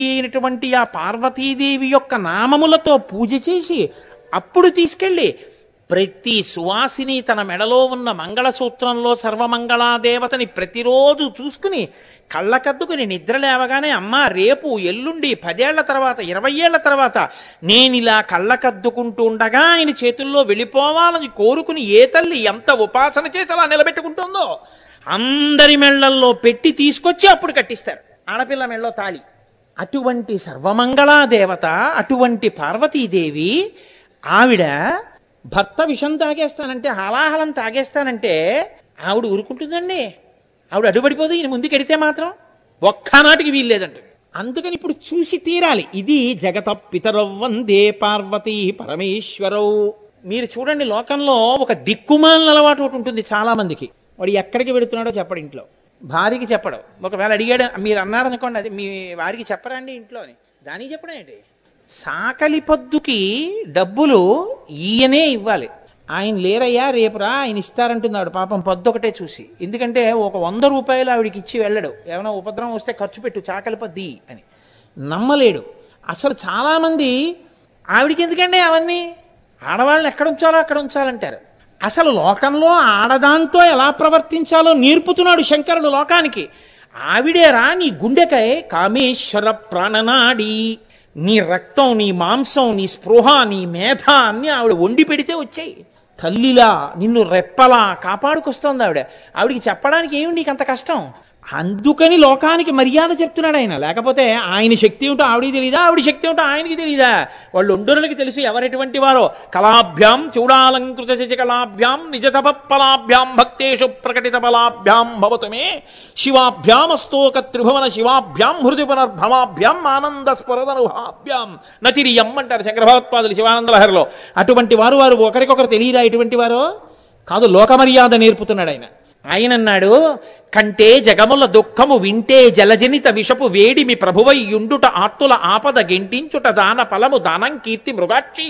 అయినటువంటి ఆ పార్వతీదేవి యొక్క నామములతో పూజ చేసి అప్పుడు తీసుకెళ్ళి ప్రతి సువాసిని తన మెడలో ఉన్న మంగళసూత్రంలో సర్వమంగళాదేవతని ప్రతిరోజు చూసుకుని కళ్ళకద్దుకుని నిద్ర లేవగానే అమ్మ రేపు ఎల్లుండి పదేళ్ల తర్వాత ఇరవై ఏళ్ల తర్వాత నేను ఇలా కళ్ళకద్దుకుంటూ ఉండగా ఆయన చేతుల్లో వెళ్ళిపోవాలని కోరుకుని ఏ తల్లి ఎంత ఉపాసన చేసి అలా నిలబెట్టుకుంటుందో అందరి మెళ్ళల్లో పెట్టి తీసుకొచ్చి అప్పుడు కట్టిస్తారు ఆడపిల్ల మెళ్ళలో తాళి అటువంటి సర్వమంగళా దేవత అటువంటి పార్వతీదేవి ఆవిడ భర్త విషం తాగేస్తానంటే హలాహలం తాగేస్తానంటే ఆవిడ ఊరుకుంటుందండి ఆవిడ అడ్డుపడిపోదు ఈయన ముందుకు ఎడితే మాత్రం ఒక్కనాటికి వీల్లేదంట అందుకని ఇప్పుడు చూసి తీరాలి ఇది జగత పితరవ్వందే పార్వతీ పరమేశ్వరవు మీరు చూడండి లోకంలో ఒక దిక్కుమాలిన అలవాటు ఒకటి ఉంటుంది చాలా మందికి వాడు ఎక్కడికి వెడుతున్నాడో చెప్పడు ఇంట్లో భార్యకి చెప్పడు ఒకవేళ అడిగాడు మీరు అన్నారనుకోండి అది మీ వారికి చెప్పరండి ఇంట్లో అని దానికి చెప్పడం ఏంటి సాకలి పద్దుకి డబ్బులు ఈయనే ఇవ్వాలి ఆయన లేరయ్యా రేపురా ఆయన ఇస్తారంటున్నాడు పాపం పద్దు ఒకటే చూసి ఎందుకంటే ఒక వంద రూపాయలు ఆవిడికి ఇచ్చి వెళ్ళడు ఏమైనా ఉపద్రవం వస్తే ఖర్చు పెట్టు చాకలి పద్ది అని నమ్మలేడు అసలు చాలామంది ఆవిడికి ఎందుకండి అవన్నీ ఆడవాళ్ళని ఎక్కడ ఉంచాలో అక్కడ ఉంచాలంటారు అసలు లోకంలో ఆడదాంతో ఎలా ప్రవర్తించాలో నేర్పుతున్నాడు శంకరుడు లోకానికి ఆవిడేరా నీ గుండెకై కామేశ్వర ప్రాణనాడి నీ రక్తం నీ మాంసం నీ స్పృహ నీ మేధ అన్ని ఆవిడ వండి పెడితే వచ్చాయి తల్లిలా నిన్ను రెప్పలా కాపాడుకొస్తోంది ఆవిడ ఆవిడికి చెప్పడానికి ఏమి నీకు అంత కష్టం అందుకని లోకానికి మర్యాద చెప్తున్నాడు ఆయన లేకపోతే ఆయన శక్తి ఏమిటో ఆవిడికి తెలీదా ఆవిడ శక్తి ఏమిటో ఆయనకి తెలీదా వాళ్ళు ఒండరులకి తెలుసు ఎవరెటువంటి వారో కళాభ్యాం చూడాలంకృత శశికళాభ్యాం నిజతప ఫలాభ్యాం భక్తేషు ప్రకటిత బలాభ్యాం భవతుమే శివాభ్యామస్తోక త్రిభువన శివాభ్యాం హృది పునర్భవాభ్యాం ఆనంద స్ఫురదనుభాభ్యాం నతిరియం అంటారు శంకర భగవత్పాదులు శివానంద లహరిలో అటువంటి వారు వారు ఒకరికొకరు తెలియదా ఎటువంటి వారో కాదు లోకమర్యాద నేర్పుతున్నాడు ఆయన ఆయన అన్నాడు కంటే జగముల దుఃఖము వింటే జలజనిత విషపు వేడిమి ప్రభువై యుండుట ఆత్తుల ఆపద గెంటించుట దాన ఫలము దానం కీర్తి మృగాక్షి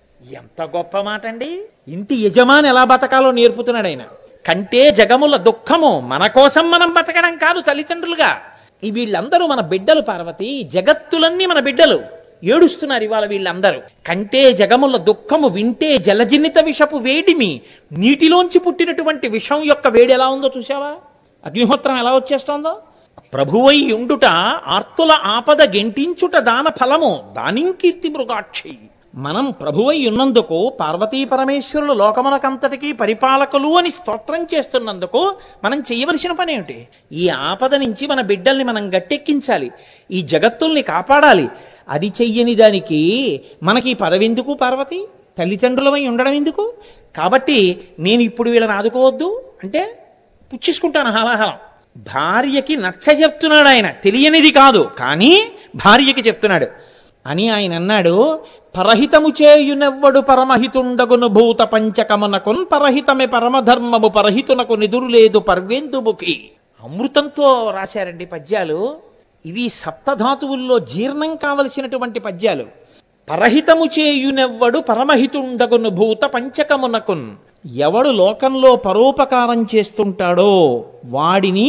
ఎంత గొప్ప మాట అండి ఇంటి యజమాని ఎలా బతకాలో నేర్పుతున్నాడు ఆయన కంటే జగముల దుఃఖము మన కోసం మనం బతకడం కాదు తల్లిదండ్రులుగా ఈ వీళ్ళందరూ మన బిడ్డలు పార్వతి జగత్తులన్నీ మన బిడ్డలు ఏడుస్తున్నారు ఇవాళ వీళ్ళందరూ కంటే జగముల దుఃఖము వింటే జలజనిత విషపు వేడిమి నీటిలోంచి పుట్టినటువంటి విషం యొక్క వేడి ఎలా ఉందో చూసావా అగ్నిహోత్రం ఎలా వచ్చేస్తోందో ప్రభువై ఉండుట ఆర్తుల ఆపద గెంటించుట దాన ఫలము దానింకీర్తి మృగాక్షి మనం ప్రభువై ఉన్నందుకు పార్వతీ పరమేశ్వరులు లోకమునకంతటికీ పరిపాలకులు అని స్తోత్రం చేస్తున్నందుకు మనం చేయవలసిన పని ఏమిటి ఈ ఆపద నుంచి మన బిడ్డల్ని మనం గట్టెక్కించాలి ఈ జగత్తుల్ని కాపాడాలి అది చెయ్యని దానికి మనకి ఈ పదవి ఎందుకు పార్వతి తల్లిదండ్రులమై ఉండడం ఎందుకు కాబట్టి నేను ఇప్పుడు వీళ్ళని ఆదుకోవద్దు అంటే పుచ్చేసుకుంటాను హలాహలం భార్యకి నచ్చ చెప్తున్నాడు ఆయన తెలియనిది కాదు కానీ భార్యకి చెప్తున్నాడు అని ఆయన అన్నాడు పరహితము చేయునెవ్వడు పరమహితుండగును భూత పంచకమునకున్ పరహితమే పరమధర్మము పరహితునకు నిదురు లేదు పర్వేందుముఖి అమృతంతో రాశారండి పద్యాలు ఇవి సప్తధాతువుల్లో జీర్ణం కావలసినటువంటి పద్యాలు పరహితము చేయునెవ్వడు పరమహితుండగును భూత పంచకమునకున్ ఎవడు లోకంలో పరోపకారం చేస్తుంటాడో వాడిని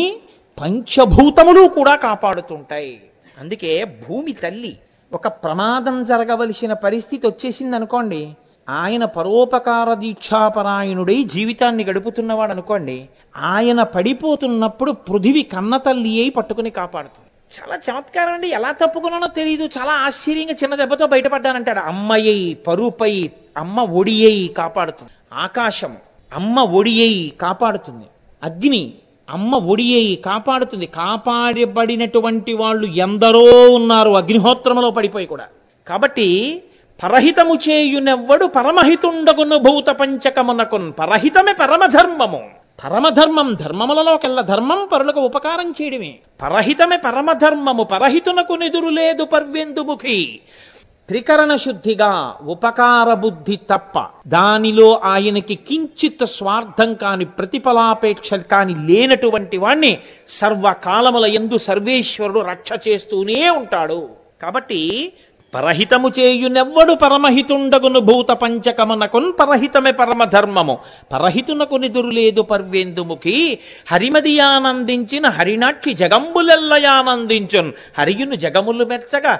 పంచభూతములు కూడా కాపాడుతుంటాయి అందుకే భూమి తల్లి ఒక ప్రమాదం జరగవలసిన పరిస్థితి వచ్చేసింది అనుకోండి ఆయన పరోపకార దీక్షాపరాయణుడై జీవితాన్ని గడుపుతున్నవాడు అనుకోండి ఆయన పడిపోతున్నప్పుడు పృథివి కన్న తల్లి అయి పట్టుకుని కాపాడుతుంది చాలా చమత్కారం అండి ఎలా తప్పుకున్నానో తెలియదు చాలా ఆశ్చర్యంగా చిన్న దెబ్బతో బయటపడ్డానంటాడు అమ్మయ్యై పరుపై అమ్మ ఒడియై కాపాడుతుంది ఆకాశం అమ్మ ఒడియై కాపాడుతుంది అగ్ని అమ్మ ఒడియై కాపాడుతుంది కాపాడబడినటువంటి వాళ్ళు ఎందరో ఉన్నారు అగ్నిహోత్రములో పడిపోయి కూడా కాబట్టి పరహితము చేయునెవ్వడు పరమహితుండగును భూత పంచకమునకున్ పరహితమే పరమధర్మము పరమధర్మం ధర్మములలోకెల్ల ధర్మం పరులకు ఉపకారం చేయడమే పరహితమే పరమధర్మము పరహితునకు నిదురు లేదు పర్వెందుముఖి త్రికరణ శుద్ధిగా ఉపకార బుద్ధి తప్ప దానిలో ఆయనకి కించిత్ స్వార్థం కాని ప్రతిఫలాపేక్ష కాని లేనటువంటి వాణ్ణి సర్వకాలముల ఎందు సర్వేశ్వరుడు రక్ష చేస్తూనే ఉంటాడు కాబట్టి పరహితము చేయునెవ్వడు పరమహితుండగును భూత పంచకమునకున్ పరహితమే పరమధర్మము పరహితునకు నిదురులేదు పర్వేందుముఖి హరిమదియానందించిన హరినాక్షి జగంబులెల్లయానందించున్ హరియును జగములు మెచ్చగా